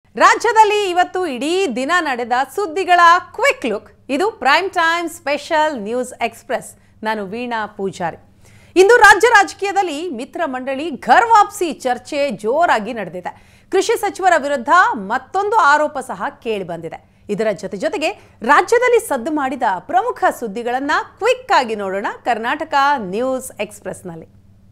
ರಾಜ್ಯದಲ್ಲಿ ಇವತ್ತು ಇಡೀ ದಿನ ನಡೆದ ಸುದ್ದಿಗಳ ಕ್ವಿಕ್ ಲುಕ್ ಇದು prime time special news express ನಾನು ವೀಣಾ ಪೂಜಾರಿ ಇಂದು ರಾಜ್ಯ ರಾಜಕೀಯದಲ್ಲಿ ಮಿತ್ರ ಮಂಡಳಿ ಘರ್ ವಾಪಸಿ ಚರ್ಚೆ ಜೋರಾಗಿ ನಡೆದಿದೆ ಕೃಷಿ ಸಚಿವರ ವಿರುದ್ಧ ಮತ್ತೊಂದು ಆರೋಪ ಸಹ ಕೇಳಿ ಬಂದಿದೆ ಇದರ ಜೊತೆ ಜೊತೆಗೆ ರಾಜ್ಯದಲ್ಲಿ ಸದ್ದು ಮಾಡಿದ ಪ್ರಮುಖ ಸುದ್ದಿಗಳನ್ನ ಕ್ವಿಕ್ ಆಗಿ ನೋಡೋಣ ಕರ್ನಾಟಕ ನ್ಯೂಸ್ ಎಕ್ಸ್ಪ್ರೆಸ್ನಲ್ಲಿ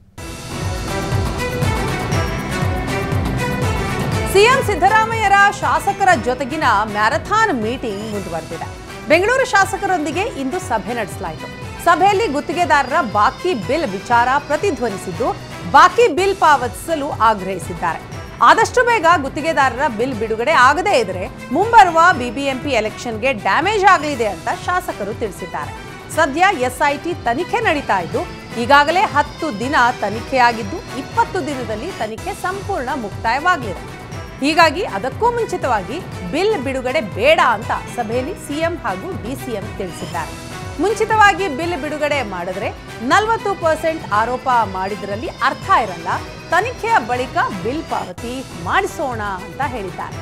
ಸಿಎಂ ಸಿದ್ದರಾಮಯ್ಯರ ಶಾಸಕರ ಜೊತೆಗಿನ ಮ್ಯಾರಥಾನ್ ಮೀಟಿಂಗ್ ಮುಂದುವರೆದಿದೆ ಬೆಂಗಳೂರು ಶಾಸಕರೊಂದಿಗೆ ಇಂದು ಸಭೆ ನಡೆಸಲಾಯಿತು ಸಭೆಯಲ್ಲಿ ಗುತ್ತಿಗೆದಾರರ ಬಾಕಿ ಬಿಲ್ ವಿಚಾರ ಪ್ರತಿಧ್ವನಿಸಿದ್ದು ಬಾಕಿ ಬಿಲ್ ಪಾವತಿಸಲು ಆಗ್ರಹಿಸಿದ್ದಾರೆ ಆದಷ್ಟು ಬೇಗ ಗುತ್ತಿಗೆದಾರರ ಬಿಲ್ ಬಿಡುಗಡೆ ಆಗದೇ ಇದ್ರೆ ಮುಂಬರುವ ಬಿಬಿಎಂಪಿ ಎಲೆಕ್ಷನ್ಗೆ ಡ್ಯಾಮೇಜ್ ಆಗಲಿದೆ ಅಂತ ಶಾಸಕರು ತಿಳಿಸಿದ್ದಾರೆ ಸದ್ಯ ಎಸ್ಐಟಿ ತನಿಖೆ ನಡೀತಾ ಇದ್ದು ಈಗಾಗಲೇ ಹತ್ತು ದಿನ ತನಿಖೆಯಾಗಿದ್ದು ಇಪ್ಪತ್ತು ದಿನದಲ್ಲಿ ತನಿಖೆ ಸಂಪೂರ್ಣ ಮುಕ್ತಾಯವಾಗಲಿದೆ ಹೀಗಾಗಿ ಅದಕ್ಕೂ ಮುಂಚಿತವಾಗಿ ಬಿಲ್ ಬಿಡುಗಡೆ ಬೇಡ ಅಂತ ಸಭೆಯಲ್ಲಿ ಸಿಎಂ ಹಾಗೂ ಡಿಸಿಎಂ ತಿಳಿಸಿದ್ದಾರೆ ಮುಂಚಿತವಾಗಿ ಬಿಲ್ ಬಿಡುಗಡೆ ಮಾಡಿದ್ರೆ ನಲವತ್ತು ಪರ್ಸೆಂಟ್ ಆರೋಪ ಮಾಡಿದ್ರಲ್ಲಿ ಅರ್ಥ ಇರಲ್ಲ ತನಿಖೆಯ ಬಳಿಕ ಬಿಲ್ ಪಾವತಿ ಮಾಡಿಸೋಣ ಅಂತ ಹೇಳಿದ್ದಾರೆ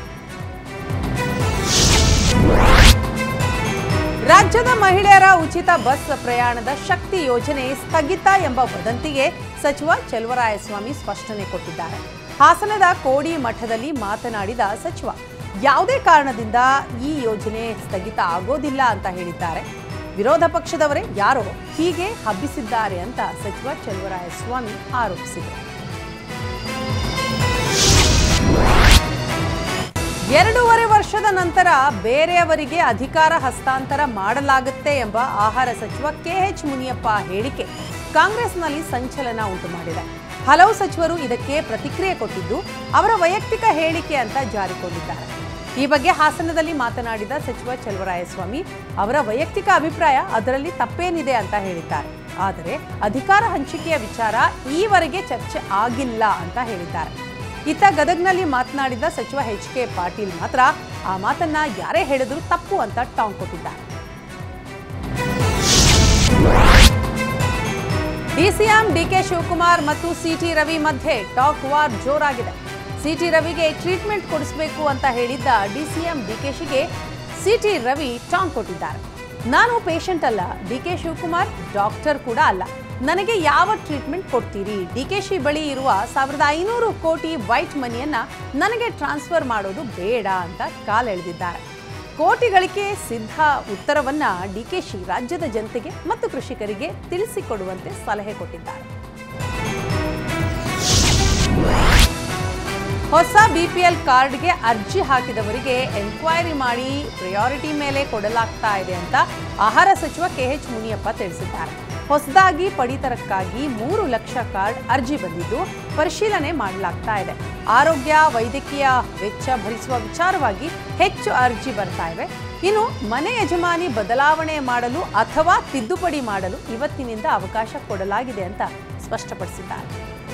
ರಾಜ್ಯದ ಮಹಿಳೆಯರ ಉಚಿತ ಬಸ್ ಪ್ರಯಾಣದ ಶಕ್ತಿ ಯೋಜನೆ ಸ್ಥಗಿತ ಎಂಬ ವದಂತಿಗೆ ಸಚಿವ ಚೆಲುವರಾಯಸ್ವಾಮಿ ಸ್ಪಷ್ಟನೆ ಕೊಟ್ಟಿದ್ದಾರೆ ಹಾಸನದ ಕೋಡಿ ಮಠದಲ್ಲಿ ಮಾತನಾಡಿದ ಸಚಿವ ಯಾವುದೇ ಕಾರಣದಿಂದ ಈ ಯೋಜನೆ ಸ್ಥಗಿತ ಆಗೋದಿಲ್ಲ ಅಂತ ಹೇಳಿದ್ದಾರೆ ವಿರೋಧ ಪಕ್ಷದವರೇ ಯಾರೋ ಹೀಗೆ ಹಬ್ಬಿಸಿದ್ದಾರೆ ಅಂತ ಸಚಿವ ಚೆಲುವರಾಯಸ್ವಾಮಿ ಆರೋಪಿಸಿದರು ಎರಡೂವರೆ ವರ್ಷದ ನಂತರ ಬೇರೆಯವರಿಗೆ ಅಧಿಕಾರ ಹಸ್ತಾಂತರ ಮಾಡಲಾಗುತ್ತೆ ಎಂಬ ಆಹಾರ ಸಚಿವ ಕೆಎಚ್ ಮುನಿಯಪ್ಪ ಹೇಳಿಕೆ ಕಾಂಗ್ರೆಸ್ನಲ್ಲಿ ಸಂಚಲನ ಉಂಟು ಮಾಡಿದೆ ಹಲವು ಸಚಿವರು ಇದಕ್ಕೆ ಪ್ರತಿಕ್ರಿಯೆ ಕೊಟ್ಟಿದ್ದು ಅವರ ವೈಯಕ್ತಿಕ ಹೇಳಿಕೆ ಅಂತ ಜಾರಿಕೊಂಡಿದ್ದಾರೆ ಈ ಬಗ್ಗೆ ಹಾಸನದಲ್ಲಿ ಮಾತನಾಡಿದ ಸಚಿವ ಚೆಲುವರಾಯಸ್ವಾಮಿ ಅವರ ವೈಯಕ್ತಿಕ ಅಭಿಪ್ರಾಯ ಅದರಲ್ಲಿ ತಪ್ಪೇನಿದೆ ಅಂತ ಹೇಳಿದ್ದಾರೆ ಆದರೆ ಅಧಿಕಾರ ಹಂಚಿಕೆಯ ವಿಚಾರ ಈವರೆಗೆ ಚರ್ಚೆ ಆಗಿಲ್ಲ ಅಂತ ಹೇಳಿದ್ದಾರೆ ಇತ್ತ ಗದಗ್ನಲ್ಲಿ ಮಾತನಾಡಿದ ಸಚಿವ ಎಚ್ ಕೆ ಪಾಟೀಲ್ ಮಾತ್ರ ಆ ಮಾತನ್ನ ಯಾರೇ ಹೇಳಿದ್ರು ತಪ್ಪು ಅಂತ ಟಾಂಗ್ ಕೊಟ್ಟಿದ್ದಾರೆ ಡಿಸಿಎಂ ಡಿಕೆ ಶಿವಕುಮಾರ್ ಮತ್ತು ಸಿಟಿ ರವಿ ಮಧ್ಯೆ ಟಾಕ್ ವಾರ್ ಜೋರಾಗಿದೆ ಸಿಟಿ ರವಿಗೆ ಟ್ರೀಟ್ಮೆಂಟ್ ಕೊಡಿಸಬೇಕು ಅಂತ ಹೇಳಿದ್ದ ಡಿಸಿಎಂ ಡಿಕೆಶಿಗೆ ಸಿಟಿ ರವಿ ಟಾಂಗ್ ಕೊಟ್ಟಿದ್ದಾರೆ ನಾನು ಪೇಷಂಟ್ ಅಲ್ಲ ಡಿಕೆ ಶಿವಕುಮಾರ್ ಡಾಕ್ಟರ್ ಕೂಡ ಅಲ್ಲ ನನಗೆ ಯಾವ ಟ್ರೀಟ್ಮೆಂಟ್ ಕೊಡ್ತೀರಿ ಡಿಕೆಶಿ ಬಳಿ ಇರುವ ಸಾವಿರದ ಐನೂರು ಕೋಟಿ ವೈಟ್ ಮನಿಯನ್ನ ನನಗೆ ಟ್ರಾನ್ಸ್ಫರ್ ಮಾಡೋದು ಬೇಡ ಅಂತ ಕಾಲೆಳೆದಿದ್ದಾರೆ ಕೋಟಿಗಳಿಗೆ ಸಿದ್ಧ ಉತ್ತರವನ್ನ ಡಿಕೆಶಿ ರಾಜ್ಯದ ಜನತೆಗೆ ಮತ್ತು ಕೃಷಿಕರಿಗೆ ತಿಳಿಸಿಕೊಡುವಂತೆ ಸಲಹೆ ಕೊಟ್ಟಿದ್ದಾರೆ ಹೊಸ ಬಿಪಿಎಲ್ ಕಾರ್ಡ್ಗೆ ಅರ್ಜಿ ಹಾಕಿದವರಿಗೆ ಎನ್ಕ್ವೈರಿ ಮಾಡಿ ಪ್ರಯಾರಿಟಿ ಮೇಲೆ ಕೊಡಲಾಗ್ತಾ ಇದೆ ಅಂತ ಆಹಾರ ಸಚಿವ ಕೆಎಚ್ ಮುನಿಯಪ್ಪ ತಿಳಿಸಿದ್ದಾರೆ ಹೊಸದಾಗಿ ಪಡಿತರಕ್ಕಾಗಿ ಮೂರು ಲಕ್ಷ ಕಾರ್ಡ್ ಅರ್ಜಿ ಬಂದಿದ್ದು ಪರಿಶೀಲನೆ ಮಾಡಲಾಗ್ತಾ ಇದೆ ಆರೋಗ್ಯ ವೈದ್ಯಕೀಯ ವೆಚ್ಚ ಭರಿಸುವ ವಿಚಾರವಾಗಿ ಹೆಚ್ಚು ಅರ್ಜಿ ಬರ್ತಾ ಇವೆ ಇನ್ನು ಮನೆ ಯಜಮಾನಿ ಬದಲಾವಣೆ ಮಾಡಲು ಅಥವಾ ತಿದ್ದುಪಡಿ ಮಾಡಲು ಇವತ್ತಿನಿಂದ ಅವಕಾಶ ಕೊಡಲಾಗಿದೆ ಅಂತ ಸ್ಪಷ್ಟಪಡಿಸಿದ್ದಾರೆ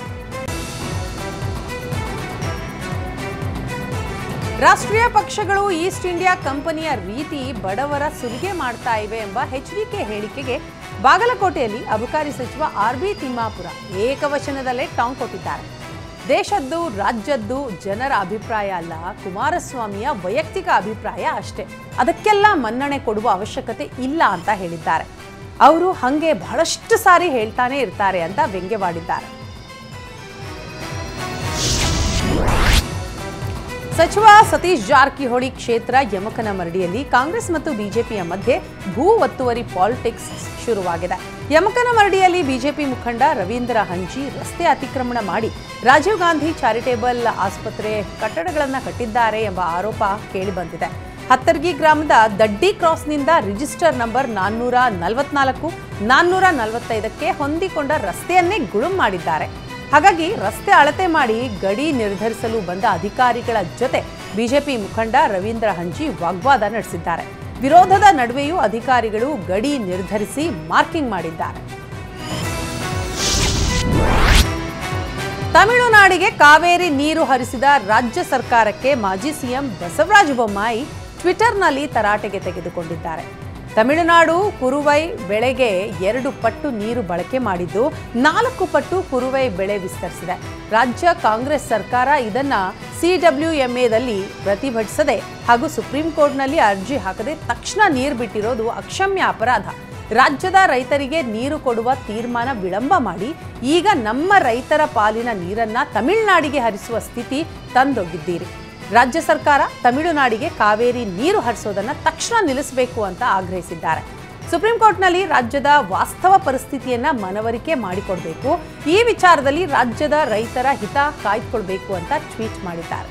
ರಾಷ್ಟ್ರೀಯ ಪಕ್ಷಗಳು ಈಸ್ಟ್ ಇಂಡಿಯಾ ಕಂಪನಿಯ ರೀತಿ ಬಡವರ ಸುಲಿಗೆ ಮಾಡ್ತಾ ಇವೆ ಎಂಬ ಎಚ್ಡಿಕೆ ಹೇಳಿಕೆಗೆ ಬಾಗಲಕೋಟೆಯಲ್ಲಿ ಅಬಕಾರಿ ಸಚಿವ ಆರ್ ಬಿ ತಿಮ್ಮಾಪುರ ಏಕವಚನದಲ್ಲೇ ಟಾಂಗ್ ಕೊಟ್ಟಿದ್ದಾರೆ ದೇಶದ್ದು ರಾಜ್ಯದ್ದು ಜನರ ಅಭಿಪ್ರಾಯ ಅಲ್ಲ ಕುಮಾರಸ್ವಾಮಿಯ ವೈಯಕ್ತಿಕ ಅಭಿಪ್ರಾಯ ಅಷ್ಟೇ ಅದಕ್ಕೆಲ್ಲ ಮನ್ನಣೆ ಕೊಡುವ ಅವಶ್ಯಕತೆ ಇಲ್ಲ ಅಂತ ಹೇಳಿದ್ದಾರೆ ಅವರು ಹಂಗೆ ಬಹಳಷ್ಟು ಸಾರಿ ಹೇಳ್ತಾನೆ ಇರ್ತಾರೆ ಅಂತ ವ್ಯಂಗ್ಯವಾಡಿದ್ದಾರೆ ಸಚಿವ ಸತೀಶ್ ಜಾರಕಿಹೊಳಿ ಕ್ಷೇತ್ರ ಯಮಕನಮರಡಿಯಲ್ಲಿ ಕಾಂಗ್ರೆಸ್ ಮತ್ತು ಬಿಜೆಪಿಯ ಮಧ್ಯೆ ಭೂ ಒತ್ತುವರಿ ಪಾಲಿಟಿಕ್ಸ್ ಶುರುವಾಗಿದೆ ಯಮಕನಮರಡಿಯಲ್ಲಿ ಬಿಜೆಪಿ ಮುಖಂಡ ರವೀಂದ್ರ ಹಂಜಿ ರಸ್ತೆ ಅತಿಕ್ರಮಣ ಮಾಡಿ ರಾಜೀವ್ ಗಾಂಧಿ ಚಾರಿಟೇಬಲ್ ಆಸ್ಪತ್ರೆ ಕಟ್ಟಡಗಳನ್ನು ಕಟ್ಟಿದ್ದಾರೆ ಎಂಬ ಆರೋಪ ಕೇಳಿಬಂದಿದೆ ಹತ್ತರ್ಗಿ ಗ್ರಾಮದ ದಡ್ಡಿ ಕ್ರಾಸ್ನಿಂದ ರಿಜಿಸ್ಟರ್ ನಂಬರ್ ನಾನ್ನೂರ ನಲವತ್ನಾಲ್ಕು ನಾನ್ನೂರ ನಲವತ್ತೈದಕ್ಕೆ ಹೊಂದಿಕೊಂಡ ರಸ್ತೆಯನ್ನೇ ಗುಳುಂ ಮಾಡಿದ್ದಾರೆ ಹಾಗಾಗಿ ರಸ್ತೆ ಅಳತೆ ಮಾಡಿ ಗಡಿ ನಿರ್ಧರಿಸಲು ಬಂದ ಅಧಿಕಾರಿಗಳ ಜೊತೆ ಬಿಜೆಪಿ ಮುಖಂಡ ರವೀಂದ್ರ ಹಂಜಿ ವಾಗ್ವಾದ ನಡೆಸಿದ್ದಾರೆ ವಿರೋಧದ ನಡುವೆಯೂ ಅಧಿಕಾರಿಗಳು ಗಡಿ ನಿರ್ಧರಿಸಿ ಮಾರ್ಕಿಂಗ್ ಮಾಡಿದ್ದಾರೆ ತಮಿಳುನಾಡಿಗೆ ಕಾವೇರಿ ನೀರು ಹರಿಸಿದ ರಾಜ್ಯ ಸರ್ಕಾರಕ್ಕೆ ಮಾಜಿ ಸಿಎಂ ಬಸವರಾಜ ಬೊಮ್ಮಾಯಿ ಟ್ವಿಟರ್ನಲ್ಲಿ ತರಾಟೆಗೆ ತೆಗೆದುಕೊಂಡಿದ್ದಾರೆ ತಮಿಳುನಾಡು ಕುರುವೈ ಬೆಳೆಗೆ ಎರಡು ಪಟ್ಟು ನೀರು ಬಳಕೆ ಮಾಡಿದ್ದು ನಾಲ್ಕು ಪಟ್ಟು ಕುರುವೈ ಬೆಳೆ ವಿಸ್ತರಿಸಿದೆ ರಾಜ್ಯ ಕಾಂಗ್ರೆಸ್ ಸರ್ಕಾರ ಇದನ್ನ ಸಿಡಬ್ಲ್ಯೂಎಂಎದಲ್ಲಿ ಪ್ರತಿಭಟಿಸದೆ ಹಾಗೂ ಸುಪ್ರೀಂ ಕೋರ್ಟ್ನಲ್ಲಿ ಅರ್ಜಿ ಹಾಕದೆ ತಕ್ಷಣ ನೀರು ಬಿಟ್ಟಿರೋದು ಅಕ್ಷಮ್ಯ ಅಪರಾಧ ರಾಜ್ಯದ ರೈತರಿಗೆ ನೀರು ಕೊಡುವ ತೀರ್ಮಾನ ವಿಳಂಬ ಮಾಡಿ ಈಗ ನಮ್ಮ ರೈತರ ಪಾಲಿನ ನೀರನ್ನ ತಮಿಳುನಾಡಿಗೆ ಹರಿಸುವ ಸ್ಥಿತಿ ತಂದೊಡ್ಡಿದ್ದೀರಿ ರಾಜ್ಯ ಸರ್ಕಾರ ತಮಿಳುನಾಡಿಗೆ ಕಾವೇರಿ ನೀರು ಹರಿಸೋದನ್ನ ತಕ್ಷಣ ನಿಲ್ಲಿಸಬೇಕು ಅಂತ ಆಗ್ರಹಿಸಿದ್ದಾರೆ ಸುಪ್ರೀಂ ಕೋರ್ಟ್ನಲ್ಲಿ ರಾಜ್ಯದ ವಾಸ್ತವ ಪರಿಸ್ಥಿತಿಯನ್ನ ಮನವರಿಕೆ ಮಾಡಿಕೊಡ್ಬೇಕು ಈ ವಿಚಾರದಲ್ಲಿ ರಾಜ್ಯದ ರೈತರ ಹಿತ ಕಾಯ್ದುಕೊಳ್ಬೇಕು ಅಂತ ಟ್ವೀಟ್ ಮಾಡಿದ್ದಾರೆ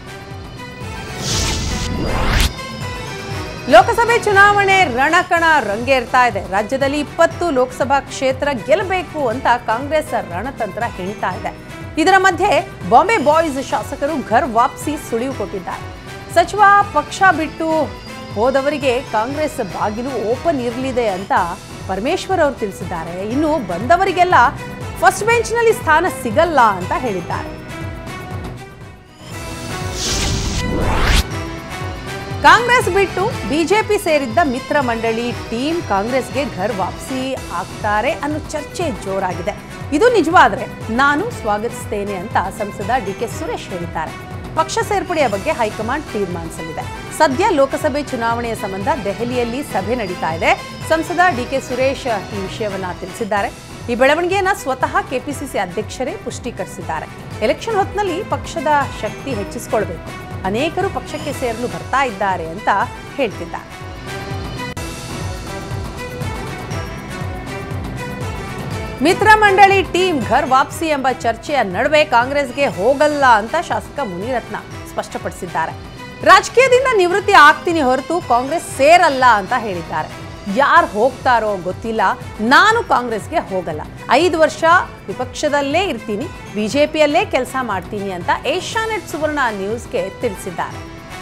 ಲೋಕಸಭೆ ಚುನಾವಣೆ ರಣಕಣ ರಂಗೇರ್ತಾ ಇದೆ ರಾಜ್ಯದಲ್ಲಿ ಇಪ್ಪತ್ತು ಲೋಕಸಭಾ ಕ್ಷೇತ್ರ ಗೆಲ್ಲಬೇಕು ಅಂತ ಕಾಂಗ್ರೆಸ್ ರಣತಂತ್ರ ಹೆಣ್ತಾ ಇದೆ ಇದರ ಮಧ್ಯೆ ಬಾಂಬೆ ಬಾಯ್ಸ್ ಶಾಸಕರು ಘರ್ ವಾಪಸಿ ಸುಳಿವು ಕೊಟ್ಟಿದ್ದಾರೆ ಸಚಿವ ಪಕ್ಷ ಬಿಟ್ಟು ಹೋದವರಿಗೆ ಕಾಂಗ್ರೆಸ್ ಬಾಗಿಲು ಓಪನ್ ಇರಲಿದೆ ಅಂತ ಪರಮೇಶ್ವರ್ ಅವರು ತಿಳಿಸಿದ್ದಾರೆ ಇನ್ನು ಬಂದವರಿಗೆಲ್ಲ ಫಸ್ಟ್ ಬೆಂಚ್ನಲ್ಲಿ ಸ್ಥಾನ ಸಿಗಲ್ಲ ಅಂತ ಹೇಳಿದ್ದಾರೆ ಕಾಂಗ್ರೆಸ್ ಬಿಟ್ಟು ಬಿಜೆಪಿ ಸೇರಿದ್ದ ಮಿತ್ರ ಮಂಡಳಿ ಟೀಮ್ ಕಾಂಗ್ರೆಸ್ಗೆ ಘರ್ ವಾಪಸಿ ಆಗ್ತಾರೆ ಅನ್ನೋ ಚರ್ಚೆ ಜೋರಾಗಿದೆ ಇದು ನಿಜವಾದ್ರೆ ನಾನು ಸ್ವಾಗತಿಸ್ತೇನೆ ಅಂತ ಸಂಸದ ಡಿ ಕೆ ಸುರೇಶ್ ಹೇಳಿದ್ದಾರೆ ಪಕ್ಷ ಸೇರ್ಪಡೆಯ ಬಗ್ಗೆ ಹೈಕಮಾಂಡ್ ತೀರ್ಮಾನಿಸಲಿದೆ ಸದ್ಯ ಲೋಕಸಭೆ ಚುನಾವಣೆಯ ಸಂಬಂಧ ದೆಹಲಿಯಲ್ಲಿ ಸಭೆ ನಡೀತಾ ಇದೆ ಸಂಸದ ಡಿ ಕೆ ಸುರೇಶ್ ಈ ವಿಷಯವನ್ನ ತಿಳಿಸಿದ್ದಾರೆ ಈ ಬೆಳವಣಿಗೆಯನ್ನ ಸ್ವತಃ ಕೆಪಿಸಿಸಿ ಅಧ್ಯಕ್ಷರೇ ಪುಷ್ಟೀಕರಿಸಿದ್ದಾರೆ ಎಲೆಕ್ಷನ್ ಹೊತ್ತಿನಲ್ಲಿ ಪಕ್ಷದ ಶಕ್ತಿ ಹೆಚ್ಚಿಸಿಕೊಳ್ಬೇಕು ಅನೇಕರು ಪಕ್ಷಕ್ಕೆ ಸೇರಲು ಬರ್ತಾ ಇದ್ದಾರೆ ಅಂತ ಹೇಳ್ತಿದ್ದಾರೆ ಮಿತ್ರ ಮಂಡಳಿ ಟೀಮ್ ಘರ್ ವಾಪಸಿ ಎಂಬ ಚರ್ಚೆಯ ನಡುವೆ ಕಾಂಗ್ರೆಸ್ಗೆ ಹೋಗಲ್ಲ ಅಂತ ಶಾಸಕ ಮುನಿರತ್ನ ಸ್ಪಷ್ಟಪಡಿಸಿದ್ದಾರೆ ರಾಜಕೀಯದಿಂದ ನಿವೃತ್ತಿ ಆಗ್ತೀನಿ ಹೊರತು ಕಾಂಗ್ರೆಸ್ ಸೇರಲ್ಲ ಅಂತ ಹೇಳಿದ್ದಾರೆ ಯಾರು ಹೋಗ್ತಾರೋ ಗೊತ್ತಿಲ್ಲ ನಾನು ಕಾಂಗ್ರೆಸ್ಗೆ ಹೋಗಲ್ಲ ಐದು ವರ್ಷ ವಿಪಕ್ಷದಲ್ಲೇ ಇರ್ತೀನಿ ಬಿಜೆಪಿಯಲ್ಲೇ ಕೆಲಸ ಮಾಡ್ತೀನಿ ಅಂತ ಏಷ್ಯಾನೆಟ್ ಸುವರ್ಣ ನ್ಯೂಸ್ಗೆ ತಿಳಿಸಿದ್ದಾರೆ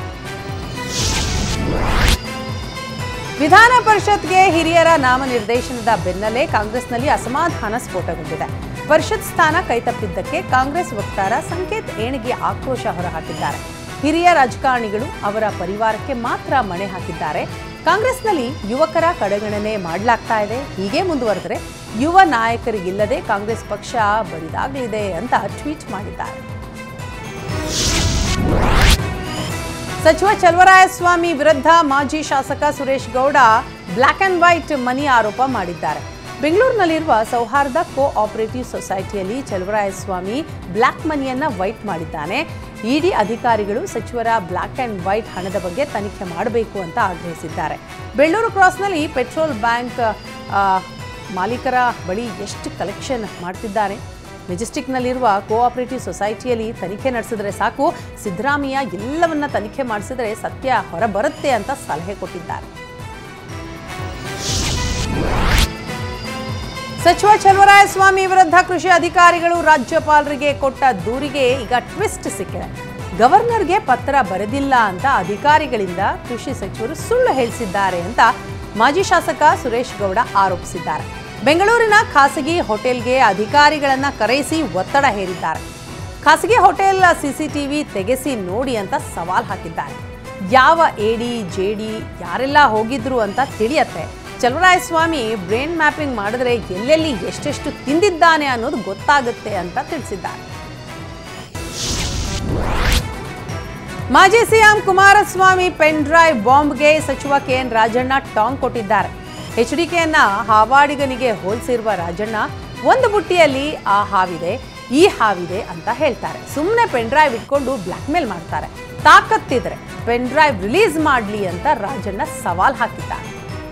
ವಿಧಾನ ಪರಿಷತ್ಗೆ ಹಿರಿಯರ ನಾಮನಿರ್ದೇಶನದ ಬೆನ್ನಲ್ಲೇ ಕಾಂಗ್ರೆಸ್ನಲ್ಲಿ ಅಸಮಾಧಾನ ಸ್ಫೋಟಗೊಂಡಿದೆ ಪರಿಷತ್ ಸ್ಥಾನ ಕೈತಪ್ಪಿದ್ದಕ್ಕೆ ಕಾಂಗ್ರೆಸ್ ವಕ್ತಾರ ಸಂಕೇತ್ ಏಣಿಗೆ ಆಕ್ರೋಶ ಹೊರಹಾಕಿದ್ದಾರೆ ಹಿರಿಯ ರಾಜಕಾರಣಿಗಳು ಅವರ ಪರಿವಾರಕ್ಕೆ ಮಾತ್ರ ಮಣೆ ಹಾಕಿದ್ದಾರೆ ಕಾಂಗ್ರೆಸ್ನಲ್ಲಿ ಯುವಕರ ಕಡೆಗಣನೆ ಮಾಡಲಾಗ್ತಾ ಇದೆ ಹೀಗೆ ಮುಂದುವರೆದರೆ ಯುವ ನಾಯಕರಿಗಿಲ್ಲದೆ ಕಾಂಗ್ರೆಸ್ ಪಕ್ಷ ಬರಿದಾಗಲಿದೆ ಅಂತ ಟ್ವೀಟ್ ಮಾಡಿದ್ದಾರೆ ಸಚಿವ ಚಲವರಾಯಸ್ವಾಮಿ ವಿರುದ್ಧ ಮಾಜಿ ಶಾಸಕ Suresh Gowda black and white money ಆರೋಪ ಮಾಡಿದ್ದಾರೆ ಬೆಂಗಳೂರಿನಲ್ಲಿರುವ ಸೌಹಾರ್ದ ಕೋ ಆಪರೇಟಿವ್ ಸೊಸೈಟಿಯಲ್ಲಿ ಚಲವರಾಯಸ್ವಾಮಿ ಬ್ಲ್ಯಾಕ್ ಮನಿಯನ್ನ ವೈಟ್ ಮಾಡಿದ್ದಾನೆ ಇಡಿ ಅಧಿಕಾರಿಗಳು ಸಚಿವರ ಬ್ಲ್ಯಾಕ್ ಅಂಡ್ ವೈಟ್ ಹಣದ ಬಗ್ಗೆ ತನಿಖೆ ಮಾಡಬೇಕು ಅಂತ ಆಗ್ರಹಿಸಿದ್ದಾರೆ ಬೆಳ್ಳೂರು ಕ್ರಾಸ್ನಲ್ಲಿ ಪೆಟ್ರೋಲ್ ಬ್ಯಾಂಕ್ ಆ, ಮಾಲೀಕರ ಬಳಿ ಎಷ್ಟು ಕಲೆಕ್ಷನ್ ಮಾಡ್ತಿದ್ದಾರೆ ಮೆಜೆಸ್ಟಿಕ್ನಲ್ಲಿರುವ ಕೋಆಪರೇಟಿವ್ ಸೊಸೈಟಿಯಲ್ಲಿ ತನಿಖೆ ನಡೆಸಿದ್ರೆ ಸಾಕು ಸಿದ್ದರಾಮಯ್ಯ ಎಲ್ಲವನ್ನ ತನಿಖೆ ಮಾಡಿಸಿದ್ರೆ ಸತ್ಯ ಹೊರಬರುತ್ತೆ ಅಂತ ಸಲಹೆ ಕೊಟ್ಟಿದ್ದಾರೆ ಸಚಿವ ಚಲವರಾಯಸ್ವಾಮಿ ವಿರುದ್ಧ ಕೃಷಿ ಅಧಿಕಾರಿಗಳು ರಾಜ್ಯಪಾಲರಿಗೆ ಕೊಟ್ಟ ದೂರಿಗೆ ಈಗ ಟ್ವಿಸ್ಟ್ ಸಿಕ್ಕಿದೆ ಗವರ್ನರ್ಗೆ ಪತ್ರ ಬರೆದಿಲ್ಲ ಅಂತ ಅಧಿಕಾರಿಗಳಿಂದ ಕೃಷಿ ಸಚಿವರು ಸುಳ್ಳು ಹೇಳಿಸಿದ್ದಾರೆ ಅಂತ ಮಾಜಿ ಶಾಸಕ ಸುರೇಶ್ ಗೌಡ ಆರೋಪಿಸಿದ್ದಾರೆ ಬೆಂಗಳೂರಿನ ಖಾಸಗಿ ಹೋಟೆಲ್ಗೆ ಅಧಿಕಾರಿಗಳನ್ನ ಕರೆಯಿಸಿ ಒತ್ತಡ ಹೇರಿದ್ದಾರೆ ಖಾಸಗಿ ಹೋಟೆಲ್ ಸಿಸಿಟಿವಿ ತೆಗೆಸಿ ನೋಡಿ ಅಂತ ಸವಾಲ್ ಹಾಕಿದ್ದಾರೆ ಯಾವ ಎಡಿ ಜೆಡಿ ಯಾರೆಲ್ಲ ಹೋಗಿದ್ರು ಅಂತ ತಿಳಿಯತ್ತೆ ಚಲವರಾಯಸ್ವಾಮಿ ಬ್ರೈನ್ ಮ್ಯಾಪಿಂಗ್ ಮಾಡಿದ್ರೆ ಎಲ್ಲೆಲ್ಲಿ ಎಷ್ಟೆಷ್ಟು ತಿಂದಿದ್ದಾನೆ ಅನ್ನೋದು ಗೊತ್ತಾಗುತ್ತೆ ಅಂತ ತಿಳಿಸಿದ್ದಾರೆ ಮಾಜಿ ಸಿಎಂ ಕುಮಾರಸ್ವಾಮಿ ಪೆನ್ ಡ್ರೈವ್ ಬಾಂಬ್ಗೆ ಸಚಿವ ಕೆಎನ್ ರಾಜಣ್ಣ ಟಾಂಗ್ ಕೊಟ್ಟಿದ್ದಾರೆ ಎಚ್ಡಿಕೆಯನ್ನ ಹಾವಾಡಿಗನಿಗೆ ಹೋಲಿಸಿರುವ ರಾಜಣ್ಣ ಒಂದು ಬುಟ್ಟಿಯಲ್ಲಿ ಆ ಹಾವಿದೆ ಈ ಹಾವಿದೆ ಅಂತ ಹೇಳ್ತಾರೆ ಸುಮ್ಮನೆ ಪೆನ್ ಡ್ರೈವ್ ಇಟ್ಕೊಂಡು ಬ್ಲ್ಯಾಕ್ ಮೇಲ್ ಮಾಡ್ತಾರೆ ತಾಕತ್ತಿದ್ರೆ ಪೆನ್ ಡ್ರೈವ್ ರಿಲೀಸ್ ಮಾಡಲಿ ಅಂತ ರಾಜಣ್ಣ ಸವಾಲ್ ಹಾಕಿದ್ದಾರೆ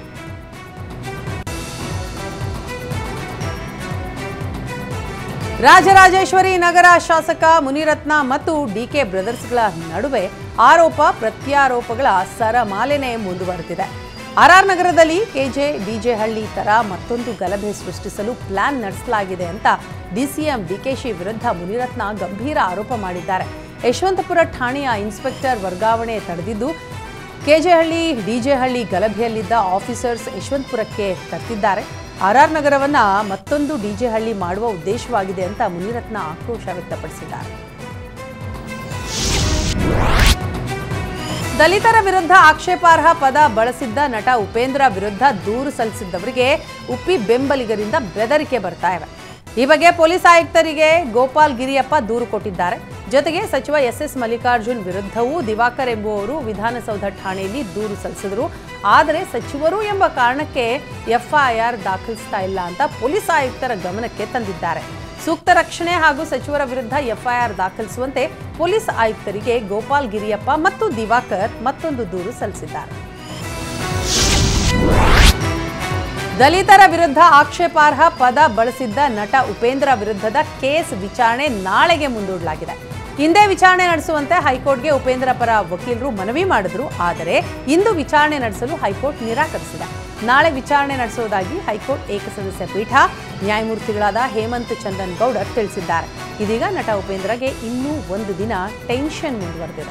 ರಾಜರಾಜೇಶ್ವರಿ ನಗರ ಶಾಸಕ ಮುನಿರತ್ನ ಮತ್ತು ಡಿಕೆ ಬ್ರದರ್ಸ್ಗಳ ನಡುವೆ ಆರೋಪ ಪ್ರತ್ಯಾರೋಪಗಳ ಸರಮಾಲೆನೆ ಮುಂದುವರೆದಿದೆ ಆರ್ಆರ್ ನಗರದಲ್ಲಿ ಕೆಜೆ ಡಿಜೆ ಹಳ್ಳಿ ತರ ಮತ್ತೊಂದು ಗಲಭೆ ಸೃಷ್ಟಿಸಲು ಪ್ಲಾನ್ ನಡೆಸಲಾಗಿದೆ ಅಂತ ಡಿಸಿಎಂ ಡಿಕೆಶಿ ವಿರುದ್ಧ ಮುನಿರತ್ನ ಗಂಭೀರ ಆರೋಪ ಮಾಡಿದ್ದಾರೆ ಯಶವಂತಪುರ ಠಾಣೆಯ ಇನ್ಸ್ಪೆಕ್ಟರ್ ವರ್ಗಾವಣೆ ತಡೆದಿದ್ದು ಕೆಜೆಹಳ್ಳಿ ಡಿಜೆಹಳ್ಳಿ ಗಲಭೆಯಲ್ಲಿದ್ದ ಆಫೀಸರ್ಸ್ ಯಶವಂತಪುರಕ್ಕೆ ತರ್ತಿದ್ದಾರೆ ಆರ್ಆರ್ ನಗರವನ್ನ ಮತ್ತೊಂದು ಡಿಜೆಹಳ್ಳಿ ಮಾಡುವ ಉದ್ದೇಶವಾಗಿದೆ ಅಂತ ಮುನಿರತ್ನ ಆಕ್ರೋಶ ವ್ಯಕ್ತಪಡಿಸಿದ್ದಾರೆ ದಲಿತರ ವಿರುದ್ಧ ಆಕ್ಷೇಪಾರ್ಹ ಪದ ಬಳಸಿದ್ದ ನಟ ಉಪೇಂದ್ರ ವಿರುದ್ಧ ದೂರು ಸಲ್ಲಿಸಿದ್ದವರಿಗೆ ಉಪ್ಪಿ ಬೆಂಬಲಿಗರಿಂದ ಬೆದರಿಕೆ ಬರ್ತಾ ಇವೆ ಈ ಬಗ್ಗೆ ಪೊಲೀಸ್ ಆಯುಕ್ತರಿಗೆ ಗೋಪಾಲ್ ಗಿರಿಯಪ್ಪ ದೂರು ಕೊಟ್ಟಿದ್ದಾರೆ ಜೊತೆಗೆ ಸಚಿವ ಎಸ್ ಎಸ್ ಮಲ್ಲಿಕಾರ್ಜುನ್ ವಿರುದ್ಧವೂ ದಿವಾಕರ್ ಎಂಬುವವರು ವಿಧಾನಸೌಧ ಠಾಣೆಯಲ್ಲಿ ದೂರು ಸಲ್ಲಿಸಿದರು ಆದರೆ ಸಚಿವರು ಎಂಬ ಕಾರಣಕ್ಕೆ ಎಫ್ಐಆರ್ ದಾಖಲಿಸ್ತಾ ಇಲ್ಲ ಅಂತ ಪೊಲೀಸ್ ಆಯುಕ್ತರ ಗಮನಕ್ಕೆ ತಂದಿದ್ದಾರೆ ಸೂಕ್ತ ರಕ್ಷಣೆ ಹಾಗೂ ಸಚಿವರ ವಿರುದ್ಧ ಎಫ್ಐಆರ್ ದಾಖಲಿಸುವಂತೆ ಪೊಲೀಸ್ ಆಯುಕ್ತರಿಗೆ ಗೋಪಾಲ್ ಗಿರಿಯಪ್ಪ ಮತ್ತು ದಿವಾಕರ್ ಮತ್ತೊಂದು ದೂರು ಸಲ್ಲಿಸಿದ್ದಾರೆ ದಲಿತರ ವಿರುದ್ಧ ಆಕ್ಷೇಪಾರ್ಹ ಪದ ಬಳಸಿದ್ದ ನಟ ಉಪೇಂದ್ರ ವಿರುದ್ಧದ ಕೇಸ್ ವಿಚಾರಣೆ ನಾಳೆಗೆ ಮುಂದೂಡಲಾಗಿದೆ ಹಿಂದೆ ವಿಚಾರಣೆ ನಡೆಸುವಂತೆ ಹೈಕೋರ್ಟ್ಗೆ ಉಪೇಂದ್ರ ಪರ ವಕೀಲರು ಮನವಿ ಮಾಡಿದ್ರು ಆದರೆ ಇಂದು ವಿಚಾರಣೆ ನಡೆಸಲು ಹೈಕೋರ್ಟ್ ನಿರಾಕರಿಸಿದೆ ನಾಳೆ ವಿಚಾರಣೆ ನಡೆಸುವುದಾಗಿ ಹೈಕೋರ್ಟ್ ಏಕಸದಸ್ಯ ಪೀಠ ನ್ಯಾಯಮೂರ್ತಿಗಳಾದ ಹೇಮಂತ್ ಚಂದನ್ ಗೌಡರ್ ತಿಳಿಸಿದ್ದಾರೆ ಇದೀಗ ನಟ ಉಪೇಂದ್ರಗೆ ಇನ್ನೂ ಒಂದು ದಿನ ಟೆನ್ಷನ್ ಮುಂದುವರೆದಿದೆ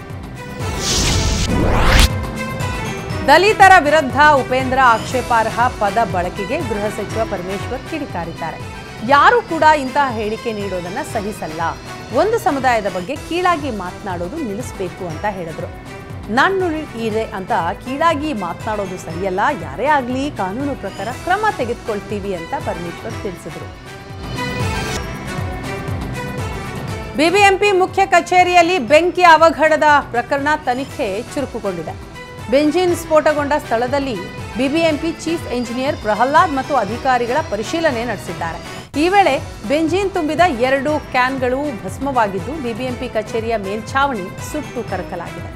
ದಲಿತರ ವಿರುದ್ಧ ಉಪೇಂದ್ರ ಆಕ್ಷೇಪಾರ್ಹ ಪದ ಬಳಕೆಗೆ ಗೃಹ ಸಚಿವ ಪರಮೇಶ್ವರ್ ಕಿಡಿಕಾರಿದ್ದಾರೆ ಯಾರು ಕೂಡ ಇಂತಹ ಹೇಳಿಕೆ ನೀಡೋದನ್ನ ಸಹಿಸಲ್ಲ ಒಂದು ಸಮುದಾಯದ ಬಗ್ಗೆ ಕೀಳಾಗಿ ಮಾತನಾಡೋದು ನಿಲ್ಲಿಸಬೇಕು ಅಂತ ಹೇಳಿದ್ರು ನಾನು ಇದೆ ಅಂತ ಕೀಳಾಗಿ ಮಾತನಾಡೋದು ಸರಿಯಲ್ಲ ಯಾರೇ ಆಗಲಿ ಕಾನೂನು ಪ್ರಕಾರ ಕ್ರಮ ತೆಗೆದುಕೊಳ್ತೀವಿ ಅಂತ ಪರಮೇಶ್ವರ್ ತಿಳಿಸಿದರು ಬಿಬಿಎಂಪಿ ಮುಖ್ಯ ಕಚೇರಿಯಲ್ಲಿ ಬೆಂಕಿ ಅವಘಡದ ಪ್ರಕರಣ ತನಿಖೆ ಚುರುಕುಗೊಂಡಿದೆ ಬೆಂಜಿನ್ ಸ್ಫೋಟಗೊಂಡ ಸ್ಥಳದಲ್ಲಿ ಬಿಬಿಎಂಪಿ ಚೀಫ್ ಎಂಜಿನಿಯರ್ ಪ್ರಹ್ಲಾದ್ ಮತ್ತು ಅಧಿಕಾರಿಗಳ ಪರಿಶೀಲನೆ ನಡೆಸಿದ್ದಾರೆ ಈ ವೇಳೆ ಬೆಂಜಿನ್ ತುಂಬಿದ ಎರಡು ಕ್ಯಾನ್ಗಳು ಭಸ್ಮವಾಗಿದ್ದು ಬಿಬಿಎಂಪಿ ಕಚೇರಿಯ ಮೇಲ್ಛಾವಣಿ ಸುಟ್ಟು ಕರಕಲಾಗಿದೆ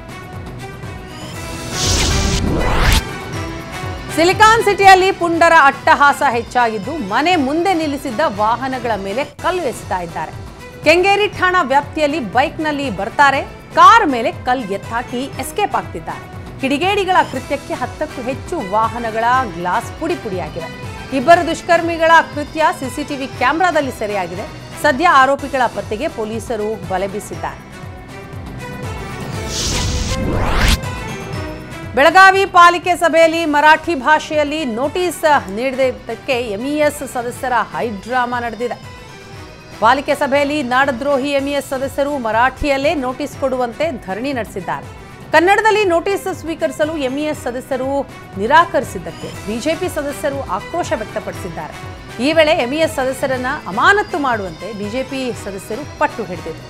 ಸಿಲಿಕಾನ್ ಸಿಟಿಯಲ್ಲಿ ಪುಂಡರ ಅಟ್ಟಹಾಸ ಹೆಚ್ಚಾಗಿದ್ದು ಮನೆ ಮುಂದೆ ನಿಲ್ಲಿಸಿದ್ದ ವಾಹನಗಳ ಮೇಲೆ ಕಲ್ಲು ಎಸೆತಾ ಇದ್ದಾರೆ ಕೆಂಗೇರಿ ಠಾಣಾ ವ್ಯಾಪ್ತಿಯಲ್ಲಿ ಬೈಕ್ನಲ್ಲಿ ಬರ್ತಾರೆ ಕಾರ್ ಮೇಲೆ ಕಲ್ಲು ಎತ್ತಾಕಿ ಎಸ್ಕೇಪ್ ಆಗ್ತಿದ್ದಾರೆ ಕಿಡಿಗೇಡಿಗಳ ಕೃತ್ಯಕ್ಕೆ ಹತ್ತಕ್ಕೂ ಹೆಚ್ಚು ವಾಹನಗಳ ಗ್ಲಾಸ್ ಪುಡಿ ಪುಡಿಯಾಗಿವೆ ಇಬ್ಬರು ದುಷ್ಕರ್ಮಿಗಳ ಕೃತ್ಯ ಸಿಸಿಟಿವಿ ಕ್ಯಾಮೆರಾದಲ್ಲಿ ಸೆರೆಯಾಗಿದೆ ಸದ್ಯ ಆರೋಪಿಗಳ ಪತ್ತೆಗೆ ಪೊಲೀಸರು ಬಲೆ ಬೀಸಿದ್ದಾರೆ ಬೆಳಗಾವಿ ಪಾಲಿಕೆ ಸಭೆಯಲ್ಲಿ ಮರಾಠಿ ಭಾಷೆಯಲ್ಲಿ ನೋಟಿಸ್ ನೀಡಿದ್ದಕ್ಕೆ ಎಂಇಎಸ್ ಸದಸ್ಯರ ಹೈಡ್ರಾಮಾ ನಡೆದಿದೆ ಪಾಲಿಕೆ ಸಭೆಯಲ್ಲಿ ನಾಡದ್ರೋಹಿ ಎಂಇಎಸ್ ಸದಸ್ಯರು ಮರಾಠಿಯಲ್ಲೇ ನೋಟಿಸ್ ಕೊಡುವಂತೆ ಧರಣಿ ನಡೆಸಿದ್ದಾರೆ ಕನ್ನಡದಲ್ಲಿ ನೋಟಿಸ್ ಸ್ವೀಕರಿಸಲು ಎಂಇಎಸ್ ಸದಸ್ಯರು ನಿರಾಕರಿಸಿದ್ದಕ್ಕೆ ಬಿಜೆಪಿ ಸದಸ್ಯರು ಆಕ್ರೋಶ ವ್ಯಕ್ತಪಡಿಸಿದ್ದಾರೆ ಈ ವೇಳೆ ಎಂಇಎಸ್ ಸದಸ್ಯರನ್ನ ಅಮಾನತು ಮಾಡುವಂತೆ ಬಿಜೆಪಿ ಸದಸ್ಯರು ಪಟ್ಟು ಹಿಡಿದಿದ್ದಾರೆ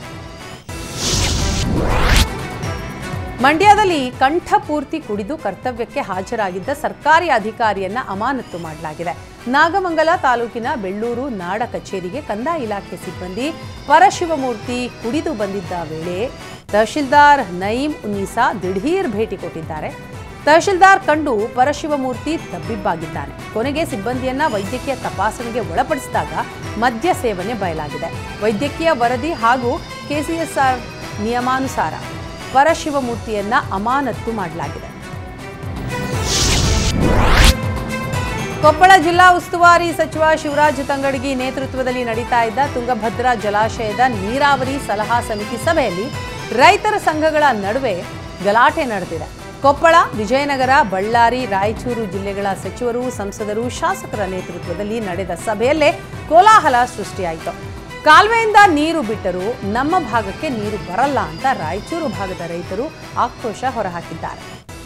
ಮಂಡ್ಯದಲ್ಲಿ ಕಂಠಪೂರ್ತಿ ಕುಡಿದು ಕರ್ತವ್ಯಕ್ಕೆ ಹಾಜರಾಗಿದ್ದ ಸರ್ಕಾರಿ ಅಧಿಕಾರಿಯನ್ನ ಅಮಾನತು ಮಾಡಲಾಗಿದೆ ನಾಗಮಂಗಲ ತಾಲೂಕಿನ ಬೆಳ್ಳೂರು ನಾಡ ಕಚೇರಿಗೆ ಕಂದಾಯ ಇಲಾಖೆ ಸಿಬ್ಬಂದಿ ಪರಶಿವಮೂರ್ತಿ ಕುಡಿದು ಬಂದಿದ್ದ ವೇಳೆ ತಹಶೀಲ್ದಾರ್ ನಯೀಂ ಉನ್ನೀಸಾ ದಿಢೀರ್ ಭೇಟಿ ಕೊಟ್ಟಿದ್ದಾರೆ ತಹಶೀಲ್ದಾರ್ ಕಂಡು ಪರಶಿವಮೂರ್ತಿ ತಬ್ಬಿಬ್ಬಾಗಿದ್ದಾನೆ ಕೊನೆಗೆ ಸಿಬ್ಬಂದಿಯನ್ನ ವೈದ್ಯಕೀಯ ತಪಾಸಣೆಗೆ ಒಳಪಡಿಸಿದಾಗ ಮದ್ಯ ಸೇವನೆ ಬಯಲಾಗಿದೆ ವೈದ್ಯಕೀಯ ವರದಿ ಹಾಗೂ ಕೆಸಿಎಸ್ಆರ್ ನಿಯಮಾನುಸಾರ ಪರಶಿವಮೂರ್ತಿಯನ್ನ ಅಮಾನತ್ತು ಮಾಡಲಾಗಿದೆ ಕೊಪ್ಪಳ ಜಿಲ್ಲಾ ಉಸ್ತುವಾರಿ ಸಚಿವ ಶಿವರಾಜ್ ತಂಗಡಗಿ ನೇತೃತ್ವದಲ್ಲಿ ನಡೀತಾ ಇದ್ದ ತುಂಗಭದ್ರಾ ಜಲಾಶಯದ ನೀರಾವರಿ ಸಲಹಾ ಸಮಿತಿ ಸಭೆಯಲ್ಲಿ ರೈತರ ಸಂಘಗಳ ನಡುವೆ ಗಲಾಟೆ ನಡೆದಿದೆ ಕೊಪ್ಪಳ ವಿಜಯನಗರ ಬಳ್ಳಾರಿ ರಾಯಚೂರು ಜಿಲ್ಲೆಗಳ ಸಚಿವರು ಸಂಸದರು ಶಾಸಕರ ನೇತೃತ್ವದಲ್ಲಿ ನಡೆದ ಸಭೆಯಲ್ಲೇ ಕೋಲಾಹಲ ಸೃಷ್ಟಿಯಾಯಿತು ಕಾಲುವೆಯಿಂದ ನೀರು ಬಿಟ್ಟರೂ ನಮ್ಮ ಭಾಗಕ್ಕೆ ನೀರು ಬರಲ್ಲ ಅಂತ ರಾಯಚೂರು ಭಾಗದ ರೈತರು ಆಕ್ರೋಶ ಹೊರಹಾಕಿದ್ದಾರೆ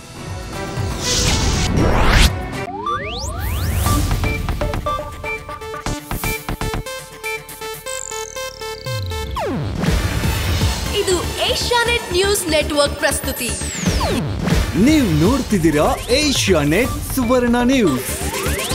ಇದು ಏಷ್ಯಾನೆಟ್ ನ್ಯೂಸ್ ನೆಟ್ವರ್ಕ್ ಪ್ರಸ್ತುತಿ ನೀವು ನೋಡ್ತಿದ್ದೀರಾ ಏಷ್ಯಾ ನೆಟ್ ಸುವರ್ಣ ನ್ಯೂಸ್